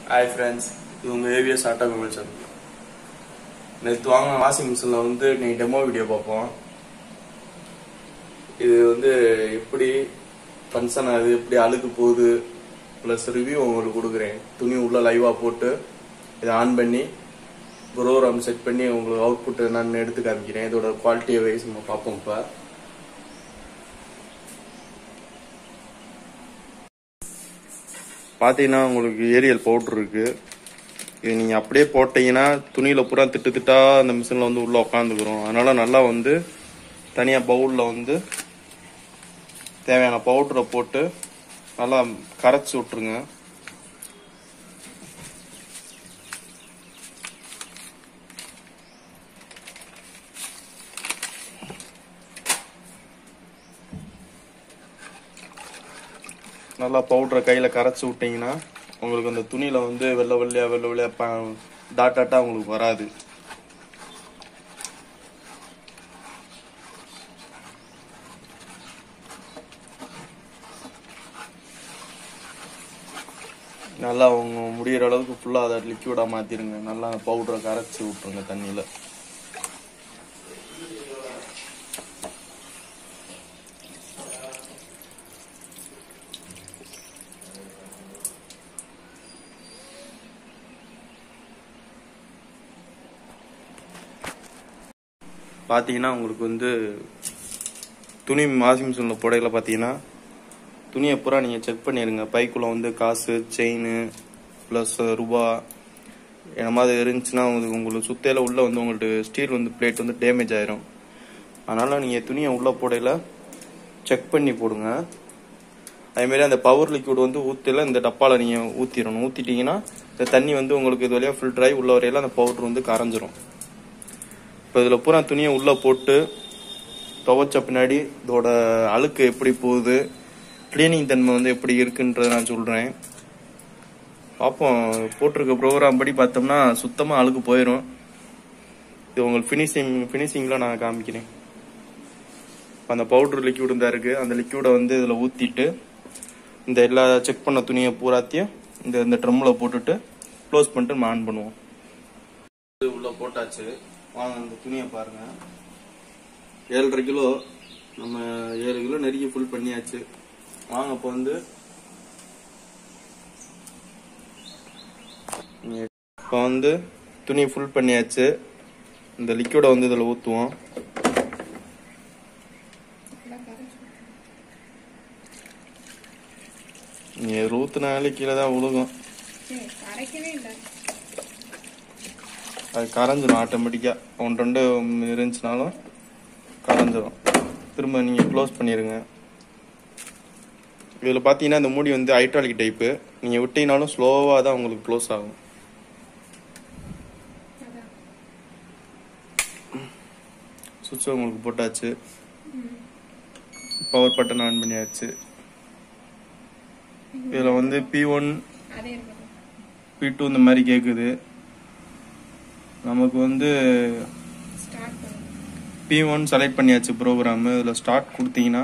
Hi friends இவங்க AVS automobiles நேற்று வாங்கின வாஷிங் மிஷினில் வந்து நீ டெமோ வீடியோ பார்ப்போம் இது வந்து எப்படி ஃபங்க்ஷன் ஆகுது எப்படி அழுக்கு போகுது ப்ளஸ் ரிவ்யூ உங்களுக்கு கொடுக்குறேன் துணி உள்ள லைவாக போட்டு இதை ஆன் பண்ணி ப்ரோக்ராம் செட் பண்ணி உங்களுக்கு அவுட்புட் என்னன்னு எடுத்து காமிக்கிறேன் இதோட குவாலிட்டியை வைஸ் நம்ம பார்ப்போம் இப்போ பார்த்தீங்கன்னா உங்களுக்கு ஏரியல் பவுடர் இருக்கு இது நீங்கள் அப்படியே போட்டீங்கன்னா துணியில் பூரா திட்டு திட்டா அந்த மிஷினில் வந்து உள்ளே உட்காந்துக்கிறோம் அதனால நல்லா வந்து தனியாக பவுலில் வந்து தேவையான பவுடரை போட்டு நல்லா கரைச்சி விட்ருங்க நல்லா பவுடரை கையில் கரைச்சி விட்டீங்கன்னா உங்களுக்கு அந்த துணியில் வந்து வெள்ளை வெள்ளையா வெள்ளை வெள்ளையா ப டாட் டாட்டா உங்களுக்கு வராது நல்லா அவங்க முடியிற அளவுக்கு ஃபுல்லாக அதை லிக்யூடாக மாற்றிருங்க நல்லா அந்த பவுடரை கரைச்சி விட்ருங்க தண்ணியில் பார்த்தீங்கன்னா உங்களுக்கு வந்து துணி வாஷிங் மிஷினில் புடையில பார்த்தீங்கன்னா துணியை பூரா நீங்கள் செக் பண்ணிடுங்க பைக்குள்ளே வந்து காசு செயின் ப்ளஸ் ரூபா என்ன மாதிரி இருந்துச்சுன்னா உங்களுக்கு உங்களுக்கு சுத்தையில் உள்ள வந்து உங்கள்ட்ட ஸ்டீல் வந்து பிளேட் வந்து டேமேஜ் ஆயிரும் அதனால் நீங்கள் துணியை உள்ள போடையில செக் பண்ணி போடுங்க அதேமாரி அந்த பவர் லிக்விட் வந்து ஊற்றல இந்த டப்பாவில் நீங்கள் ஊற்றிடணும் ஊற்றிட்டீங்கன்னா இந்த தண்ணி வந்து உங்களுக்கு இது வழியாக ஃபில்டர் ஆகி உள்ள வரையில அந்த பவுடர் வந்து கரைஞ்சிரும் இப்போ இதில் பூரா துணியை உள்ளே போட்டு துவைச்ச பின்னாடி இதோட அழுக்கு எப்படி போகுது க்ளீனிங் தன்மை வந்து எப்படி இருக்குன்றத நான் சொல்கிறேன் பார்ப்போம் போட்டிருக்க ப்ரோக்ராம் படி பார்த்தோம்னா சுத்தமாக அழுக்கு போயிடும் இது உங்களுக்கு ஃபினிஷிங் ஃபினிஷிங்கில் நான் காமிக்கிறேன் இப்போ அந்த பவுடர் லிக்யூட் தான் இருக்குது அந்த லிக்யூடை வந்து இதில் ஊற்றிட்டு இந்த எல்லா செக் பண்ண துணியை பூராத்தையும் இந்த இந்த ட்ரம்மில் போட்டுட்டு க்ளோஸ் பண்ணிட்டு நம்ம ஆன் பண்ணுவோம் உள்ளே போட்டாச்சு வாங்க இந்த துணியை பாருங்க ஏழரை கிலோ நம்ம ஏழு கிலோ நெருக்கி ஃபுல் பண்ணியாச்சு வாங்க இப்போ வந்து இப்போ வந்து துணி ஃபுல் பண்ணியாச்சு இந்த லிக்விடை வந்து இதில் ஊற்றுவோம் நீங்கள் ஊற்றுனாலே கீழே தான் விழுகும் அரைக்கவே இல்லை அது கரைஞ்சிரும் ஆட்டோமேட்டிக்காக ஒன்று ரெண்டு இருந்துச்சுனாலும் கரைஞ்சிரும் திரும்ப நீங்கள் க்ளோஸ் பண்ணிடுங்க இதில் பார்த்தீங்கன்னா இந்த மூடி வந்து ஹைட்ராலிக் டைப்பு நீங்கள் விட்டீங்கனாலும் ஸ்லோவாக தான் உங்களுக்கு க்ளோஸ் ஆகும் அதான் சுவிட்ச் உங்களுக்கு போட்டாச்சு பவர் பட்டன் ஆன் பண்ணியாச்சு இதில் வந்து பி ஒன் அதே இருக்கட்டும் பி டூ இந்த மாதிரி கேட்குது நமக்கு வந்து ஸ்டார்ட் பண்ணுங்க பி ஒன் செலக்ட் பண்ணியாச்சு ப்ரோக்ராமு இதில் ஸ்டார்ட் கொடுத்தீங்கன்னா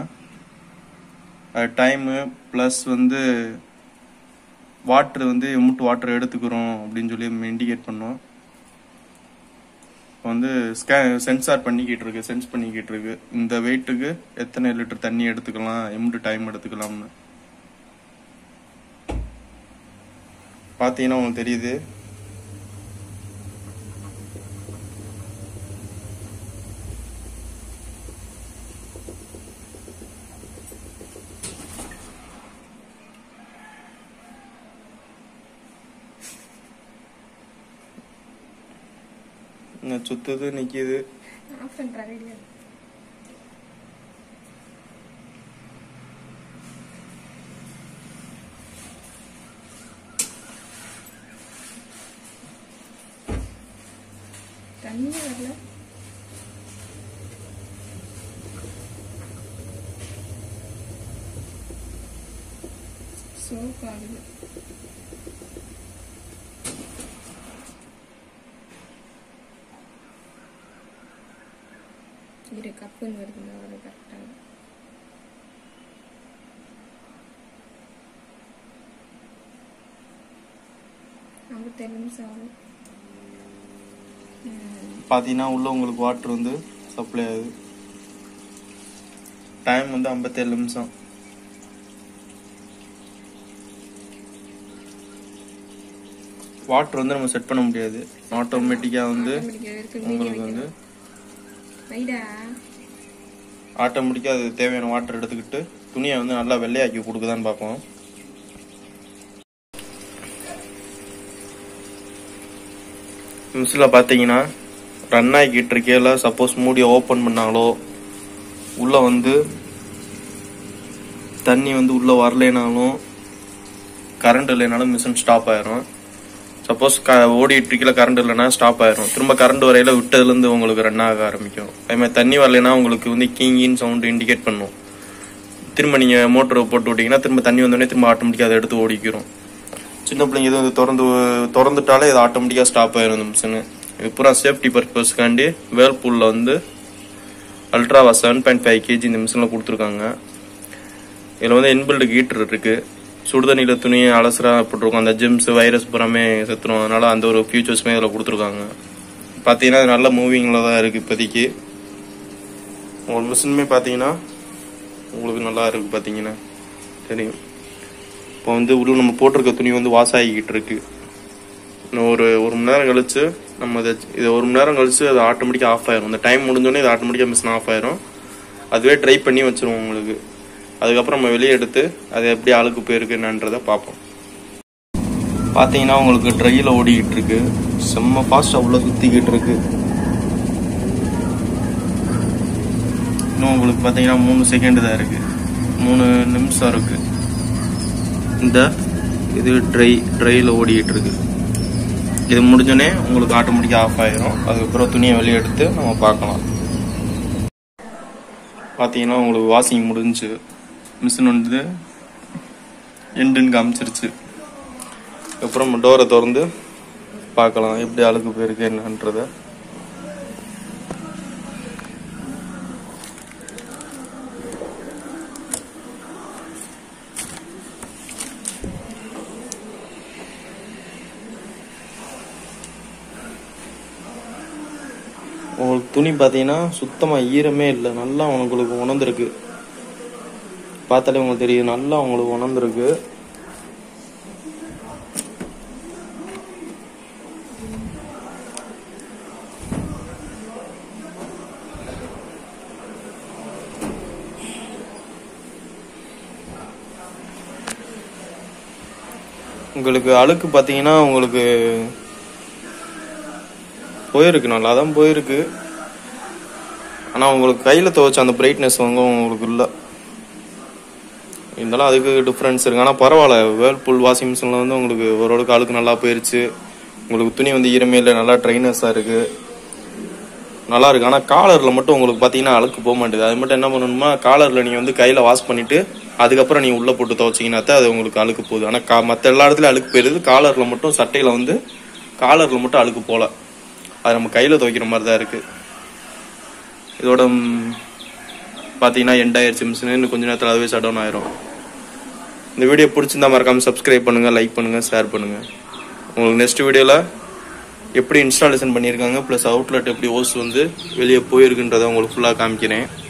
டைமு ப்ளஸ் வந்து வாட்ரு வந்து எம்முட்டு வாட்டர் எடுத்துக்கிறோம் அப்படின்னு சொல்லி இண்டிகேட் பண்ணோம் இப்போ வந்து ஸ்கே சென்சார் பண்ணிக்கிட்டு இருக்கு சென்ஸ் பண்ணிக்கிட்டு இருக்கு இந்த வெயிட்டுக்கு எத்தனை லிட்டர் தண்ணி எடுத்துக்கலாம் எம்முட்டு டைம் எடுத்துக்கலாம்னு பார்த்தீங்கன்னா உங்களுக்கு தெரியுது இங்க சுத்துது நிக்குது ஆஃப் பண்ணுறாரு இல்லை தண்ணி வரல சோப் ஆகுது இரு கப்புன்னு வருதுங்க அது கரெக்டாக ஐம்பத்தேழு நிமிஷம் ஆகுது ம், பார்த்தீங்கன்னா உள்ள உங்களுக்கு வாட்டர் வந்து சப்ளை ஆகுது டைம் வந்து ஐம்பத்தேழு நிமிஷம் வாட்டர் வந்து நம்ம செட் பண்ண முடியாது ஆட்டோமேட்டிக்காக வந்து automatic ஆ இருக்கு மீதி உங்களுக்கு வந்து வைக்கணும். வைடா ஆட்டோமேட்டிக்காக அது தேவையான வாட்டர் எடுத்துக்கிட்டு துணியை வந்து நல்லா வெள்ளையாக்கி கொடுக்குதான்னு பார்ப்போம் மிஷினில் பார்த்தீங்கன்னா ரன் ஆகிக்கிட்டு இருக்கையில சப்போஸ் மூடியை ஓப்பன் பண்ணாங்களோ உள்ள வந்து தண்ணி வந்து உள்ள வரலைனாலும் கரண்ட் இல்லைனாலும் மிஷின் ஸ்டாப் ஆயிரும் சப்போஸ் க ஓடிட்டு இருக்கல கரண்ட் இல்லைன்னா ஸ்டாப் ஆயிரும் திரும்ப கரண்ட் வரையில விட்டதுலேருந்து உங்களுக்கு ரன் ஆக ஆரம்பிக்கும் அதே மாதிரி தண்ணி வரலைன்னா உங்களுக்கு வந்து கீங்கின்னு சவுண்ட் இண்டிகேட் பண்ணும் திரும்ப நீங்கள் மோட்டரை போட்டு விட்டீங்கன்னா திரும்ப தண்ணி வந்தோடனே திரும்ப ஆட்டோமேட்டிக்காக அதை எடுத்து ஓடிக்கிறோம் சின்ன பிள்ளைங்க எதுவும் இது திறந்து திறந்துட்டாலே இது ஆட்டோமேட்டிக்காக ஸ்டாப் ஆயிரும் இந்த மிஷினு இது பூரா சேஃப்டி பர்பஸ்க்காண்டி வேர்பூலில் வந்து அல்ட்ராவா செவன் பாயிண்ட் ஃபைவ் கேஜி இந்த மிஷினில் கொடுத்துருக்காங்க இதில் வந்து இன்பில்டு ஹீட்டர் இருக்கு சுடுதண்ணியில் துணியை அலசரா போட்டிருக்கோம் அந்த ஜிம்ஸ் வைரஸ் பூராமே செத்துரும் அதனால அந்த ஒரு ஃபியூச்சர்ஸுமே இதில் கொடுத்துருக்காங்க பார்த்தீங்கன்னா இது நல்ல மூவிங்கில் தான் இருக்குது இப்போதைக்கு உங்கள் மிஷினுமே பார்த்தீங்கன்னா உங்களுக்கு நல்லா இருக்கு பார்த்தீங்கன்னா தெரியும் இப்போ வந்து உள்ள நம்ம போட்டிருக்க துணி வந்து வாஷ் ஆகிக்கிட்டு இருக்கு இன்னும் ஒரு ஒரு மணி நேரம் கழிச்சு நம்ம இதை இது ஒரு மணி நேரம் கழிச்சு அது ஆட்டோமேட்டிக்காக ஆஃப் ஆயிரும் இந்த டைம் முடிஞ்சோடனே இது ஆட்டோமேட்டிக்காக மிஷின் ஆஃப் ஆயிரும் அதுவே ட்ரை பண்ணி வச்சிருவோம் உங்களுக்கு அதுக்கப்புறம் நம்ம வெளியே எடுத்து அது எப்படி அழுக்கு போயிருக்கு என்னன்றதை பார்ப்போம் பார்த்தீங்கன்னா உங்களுக்கு ட்ரையில் ஓடிக்கிட்டு இருக்கு செம்ம ஃபாஸ்ட்டாக உள்ள சுற்றிக்கிட்டு இருக்கு இன்னும் உங்களுக்கு பார்த்தீங்கன்னா மூணு செகண்ட் தான் இருக்கு மூணு நிமிஷம் இருக்கு இந்த இது ட்ரை ட்ரையில் ஓடிக்கிட்டு இருக்கு இது முடிஞ்சோடனே உங்களுக்கு ஆட்டோமேட்டிக்காக ஆஃப் ஆயிரும் அதுக்கப்புறம் துணியை வெளியே எடுத்து நம்ம பார்க்கலாம் பார்த்தீங்கன்னா உங்களுக்கு வாஷிங் முடிஞ்சு மிஷின் வந்து எண்டுன்னு காமிச்சிருச்சு அப்புறம் டோரை திறந்து பார்க்கலாம் எப்படி அழுக்கு போயிருக்கு என்னன்றத உங்களுக்கு துணி பார்த்தீங்கன்னா சுத்தமாக ஈரமே இல்லை நல்லா உங்களுக்கு உணர்ந்துருக்கு பார்த்தாலே உங்களுக்கு தெரியும் நல்லா உங்களுக்கு உணர்ந்துருக்கு உங்களுக்கு அழுக்கு பார்த்தீங்கன்னா உங்களுக்கு போயிருக்கு நல்லா தான் போயிருக்கு ஆனால் உங்களுக்கு கையில் துவைச்ச அந்த பிரைட்னஸ் வந்து உங்களுக்கு இல்லை இருந்தாலும் அதுக்கு டிஃப்ரென்ஸ் இருக்கு ஆனால் பரவாயில்ல வேர்பூல் வாஷிங் மிஷினில் வந்து உங்களுக்கு ஓரளவுக்கு அழுக்கு நல்லா போயிருச்சு உங்களுக்கு துணி வந்து ஈரமே இல்லை நல்லா ட்ரைனஸாக இருக்கு நல்லா இருக்கு ஆனால் காலரில் மட்டும் உங்களுக்கு பார்த்தீங்கன்னா அழுக்கு போக மாட்டேது அது மட்டும் என்ன பண்ணணுமா காலரில் நீங்கள் வந்து கையில் வாஷ் பண்ணிட்டு அதுக்கப்புறம் நீங்கள் உள்ளே போட்டு துவைச்சிங்கன்னா தான் அது உங்களுக்கு அழுக்கு போகுது ஆனால் கா மற்ற எல்லா இடத்துலையும் அழுக்கு போயிருது காலரில் மட்டும் சட்டையில் வந்து காலரில் மட்டும் அழுக்கு போகல அது நம்ம கையில் துவைக்கிற மாதிரி தான் இருக்கு இதோட ம், பார்த்தீங்கன்னா எண்ட் ஆயிடுச்சு மிஷின் இன்னும் கொஞ்ச நேரத்தில் அதுவே ஷட் டவுன் ஆயிரும் இந்த வீடியோ பிடிச்சிருந்தா மறக்காம சப்ஸ்கிரைப் பண்ணுங்க லைக் பண்ணுங்க ஷேர் பண்ணுங்க உங்களுக்கு நெக்ஸ்ட் வீடியோவில் எப்படி இன்ஸ்டாலேஷன் பண்ணியிருக்காங்க ப்ளஸ் அவுட்லெட் எப்படி ஓஸ் வந்து வெளியே போயிருக்குன்றதை உங்களுக்கு ஃபுல்லாக காமிக்கிறேன்